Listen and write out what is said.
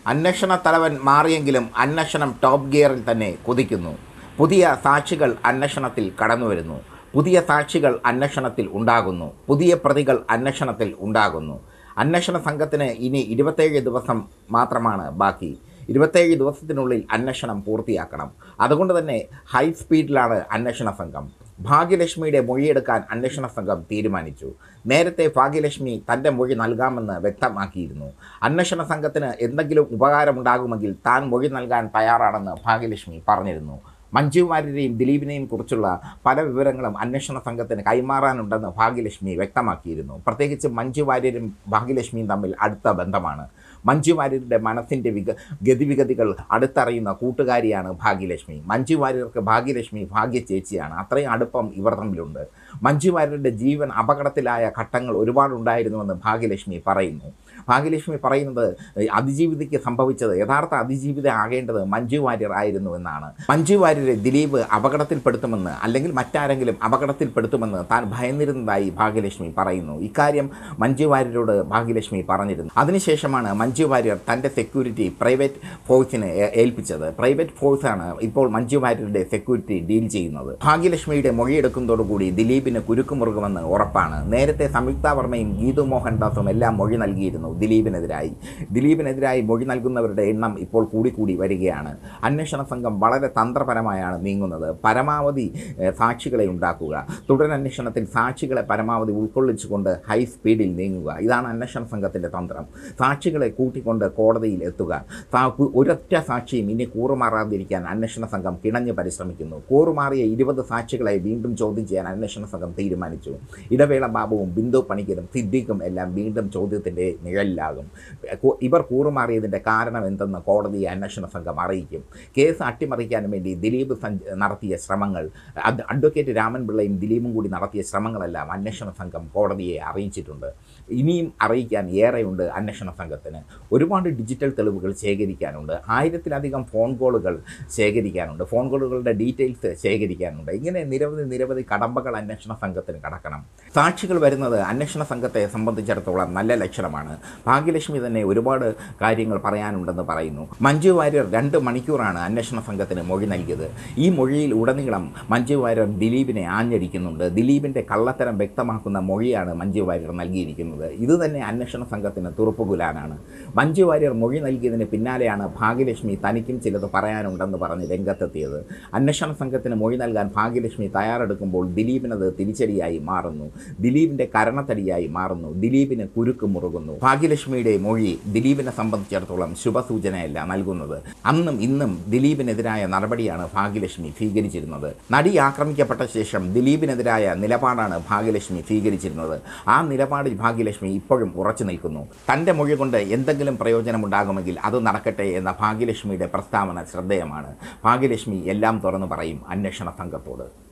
അന്വേഷണ തലവൻ മാറിയെങ്കിലും അന്വേഷണം ടോപ്പ് ഗിയറിൽ തന്നെ കുതിക്കുന്നു പുതിയ സാക്ഷികൾ അന്വേഷണത്തിൽ കടന്നുവരുന്നു പുതിയ സാക്ഷികൾ അന്വേഷണത്തിൽ ഉണ്ടാകുന്നു പുതിയ പ്രതികൾ അന്വേഷണത്തിൽ ഉണ്ടാകുന്നു അന്വേഷണ സംഘത്തിന് ഇനി ഇരുപത്തേഴ് ദിവസം മാത്രമാണ് ബാക്കി ഇരുപത്തേഴ് ദിവസത്തിനുള്ളിൽ അന്വേഷണം പൂർത്തിയാക്കണം അതുകൊണ്ട് തന്നെ ഹൈ സ്പീഡിലാണ് അന്വേഷണ സംഘം ഭാഗ്യലക്ഷ്മിയുടെ മൊഴിയെടുക്കാൻ അന്വേഷണ സംഘം തീരുമാനിച്ചു നേരത്തെ ഭാഗ്യലക്ഷ്മി തൻ്റെ മൊഴി നൽകാമെന്ന് വ്യക്തമാക്കിയിരുന്നു അന്വേഷണ സംഘത്തിന് എന്തെങ്കിലും ഉപകാരമുണ്ടാകുമെങ്കിൽ താൻ മൊഴി നൽകാൻ തയ്യാറാണെന്ന് ഭാഗ്യലക്ഷ്മി പറഞ്ഞിരുന്നു മഞ്ജു വാര്യരെയും ദിലീപിനെയും കുറിച്ചുള്ള പല വിവരങ്ങളും അന്വേഷണ സംഘത്തിന് കൈമാറാനുണ്ടെന്ന് ഭാഗ്യലക്ഷ്മി വ്യക്തമാക്കിയിരുന്നു പ്രത്യേകിച്ച് മഞ്ജു വാര്യരും ഭാഗ്യലക്ഷ്മിയും തമ്മിൽ അടുത്ത ബന്ധമാണ് മഞ്ജു വാര്യരുടെ മനസ്സിൻ്റെ വിക ഗതിവിഗതികൾ അടുത്തറിയുന്ന കൂട്ടുകാരിയാണ് ഭാഗ്യലക്ഷ്മി മഞ്ജു വാര്യർക്ക് ഭാഗ്യലക്ഷ്മി ഭാഗ്യ ചേച്ചിയാണ് അത്രയും അടുപ്പം ഇവർ തമ്മിലുണ്ട് മഞ്ജു വാര്യരുടെ ജീവൻ അപകടത്തിലായ ഘട്ടങ്ങൾ ഒരുപാടുണ്ടായിരുന്നുവെന്ന് ഭാഗ്യലക്ഷ്മി പറയുന്നു ഭാഗ്യലക്ഷ്മി പറയുന്നത് അതിജീവിതയ്ക്ക് സംഭവിച്ചത് യഥാർത്ഥ അതിജീവിത ആകേണ്ടത് മഞ്ജു വാര്യർ ആയിരുന്നു എന്നാണ് മഞ്ജു വാര്യരെ ദിലീപ് അപകടത്തിൽപ്പെടുത്തുമെന്ന് അല്ലെങ്കിൽ മറ്റാരെങ്കിലും അപകടത്തിൽപ്പെടുത്തുമെന്ന് താൻ ഭയന്നിരുന്നതായി ഭാഗ്യലക്ഷ്മി പറയുന്നു ഇക്കാര്യം മഞ്ജു വാര്യരോട് ഭാഗ്യലക്ഷ്മി പറഞ്ഞിരുന്നു അതിനുശേഷമാണ് മഞ്ജു വാര്യർ തൻ്റെ സെക്യൂരിറ്റി പ്രൈവറ്റ് ഫോഴ്സിന് ഏ- ഏൽപ്പിച്ചത് പ്രൈവറ്റ് ഫോഴ്സാണ് ഇപ്പോൾ മഞ്ജു വാര്യരുടെ സെക്യൂരിറ്റി ഡീൽ ചെയ്യുന്നത് ഭാഗ്യലക്ഷ്മിയുടെ മൊഴിയെടുക്കുന്നതോടുകൂടി ദിലീപിന് കുരുക്കുമുറുകുമെന്ന് ഉറപ്പാണ് നേരത്തെ സംയുക്ത വർമ്മയും ഗീതു മോഹൻദാസും എല്ലാം മൊഴി നൽകിയിരുന്നു ദിലീപിനെതിരായി ദിലീപിനെതിരായി മൊഴി നൽകുന്നവരുടെ എണ്ണം ഇപ്പോൾ കൂടിക്കൂടി വരികയാണ് അന്വേഷണ സംഘം വളരെ തന്ത്രപരമായാണ് നീങ്ങുന്നത് പരമാവധി ഏഹ്, സാക്ഷികളെ ഉണ്ടാക്കുക തുടരന്വേഷണത്തിൽ സാക്ഷികളെ പരമാവധി ഉൾക്കൊള്ളിച്ചുകൊണ്ട് ഹൈ സ്പീഡിൽ നീങ്ങുക ഇതാണ് അന്വേഷണ സംഘത്തിൻ്റെ തന്ത്രം സാക്ഷികളെ കൂട്ടിക്കൊണ്ട് കോടതിയിൽ എത്തുക സാ- ഒരൊറ്റ സാക്ഷിയും ഇനി കൂറുമാറാതിരിക്കാൻ അന്വേഷണ സംഘം കിണഞ്ഞ് പരിശ്രമിക്കുന്നു കൂറുമാറിയ ഇരുപത് സാക്ഷികളെ വീണ്ടും ചോദ്യം ചെയ്യാൻ അന്വേഷണ സംഘം തീരുമാനിച്ചു ഇടവേള ബാബുവും ബിന്ദു പണിക്കരും സിദ്ദീഖും എല്ലാം വീണ്ടും ചോദ്യത്തിൻ്റെ നിഴലിലാകും കു- ഇവർ കൂറുമാറിയതിൻ്റെ കാരണം എന്തെന്ന് കോടതിയെ അന്വേഷണ സംഘം അറിയിക്കും കേസ് അട്ടിമറിക്കാൻ വേണ്ടി ദിലീപ് സഞ്ച നടത്തിയ ശ്രമങ്ങൾ അത് അഡ്വക്കേറ്റ് രാമൻപിള്ളയും ദിലീപും കൂടി നടത്തിയ ശ്രമങ്ങളെല്ലാം അന്വേഷണ സംഘം കോടതിയെ അറിയിച്ചിട്ടുണ്ട് ഇനിയും അറിയിക്കാൻ ഏറെയുണ്ട് അന്വേഷണ സംഘത്തിന് ഒരുപാട് ഡിജിറ്റൽ തെളിവുകൾ ശേഖരിക്കാനുണ്ട് ആയിരത്തിലധികം ഫോൺ കോളുകൾ ശേഖരിക്കാനുണ്ട് ഫോൺ കോളുകളുടെ ഡീറ്റെയിൽസ് ശേഖരിക്കാനുണ്ട് ഇങ്ങനെ നിരവധി നിരവധി കടമ്പകൾ അന്വേഷണ സംഘത്തിന് കടക്കണം സാക്ഷികൾ വരുന്നത് അന്വേഷണ സംഘത്തെ സംബന്ധിച്ചിടത്തോളം നല്ല ലക്ഷണമാണ് ഭാഗ്യലക്ഷ്മി തന്നെ ഒരുപാട് കാര്യങ്ങൾ പറയാനുണ്ടെന്ന് പറയുന്നു മഞ്ജു വാര്യർ രണ്ട് മണിക്കൂറാണ് അന്വേഷണ സംഘത്തിന് മൊഴി നൽകിയത് ഈ മൊഴിയിൽ ഉടനീളം മഞ്ജു വാര്യർ ദിലീപിനെ ആഞ്ഞടിക്കുന്നുണ്ട് ദിലീപിൻ്റെ കള്ളത്തരം വ്യക്തമാക്കുന്ന മൊഴിയാണ് മഞ്ജു വാര്യർ നൽകിയിരിക്കുന്നത് ഇത് തന്നെ അന്വേഷണ സംഘത്തിന് തുറപ്പുകുലാനാണ് മഞ്ജു വാര്യർ മൊഴി നൽകിയതിന് പിന്നാലെയാണ് ഭാഗ്യലക്ഷ്മി തനിക്കും ചിലത് പറയാനുണ്ടെന്ന് പറഞ്ഞ് രംഗത്തെത്തിയത് അന്വേഷണ സംഘത്തിന് മൊഴി നൽകാൻ ഭാഗ്യലക്ഷ്മി തയ്യാറെടുക്കുമ്പോൾ ദിലീപിനത് തിരിച്ചടിയായി മാറുന്നു ദിലീപിൻ്റെ കരണത്തടിയായി മാറുന്നു ദിലീപിന് കുരുക്ക് മുറുകുന്നു ഭാഗ്യലക്ഷ്മിയുടെ മൊഴി ദിലീപിനെ സംബന്ധിച്ചിടത്തോളം ശുഭസൂചനയല്ല നൽകുന്നത് അന്നും ഇന്നും ദിലീപിനെതിരായ നടപടിയാണ് ഭാഗ്യലക്ഷ്മി സ്വീകരിച്ചിരുന്നത് നടി ആക്രമിക്കപ്പെട്ട ശേഷം ദിലീപിനെതിരായ നിലപാടാണ് ഭാഗ്യലക്ഷ്മി സ്വീകരിച്ചിരുന്നത് ആ നിലപാടിൽ ഭാഗ്യലക്ഷ്മി ഇപ്പോഴും ഉറച്ചു നിൽക്കുന്നു തൻ്റെ മൊഴി കൊണ്ട് എന്തെങ്കിലും പ്രയോജനമുണ്ടാകുമെങ്കിൽ അത് നടക്കട്ടെ എന്ന ഭാഗ്യലക്ഷ്മിയുടെ പ്രസ്താവന ശ്രദ്ധേയമാണ് ഭാഗ്യലക്ഷ്മി എല്ലാം തുറന്നു പറയും അന്വേഷണ സംഘത്തോട്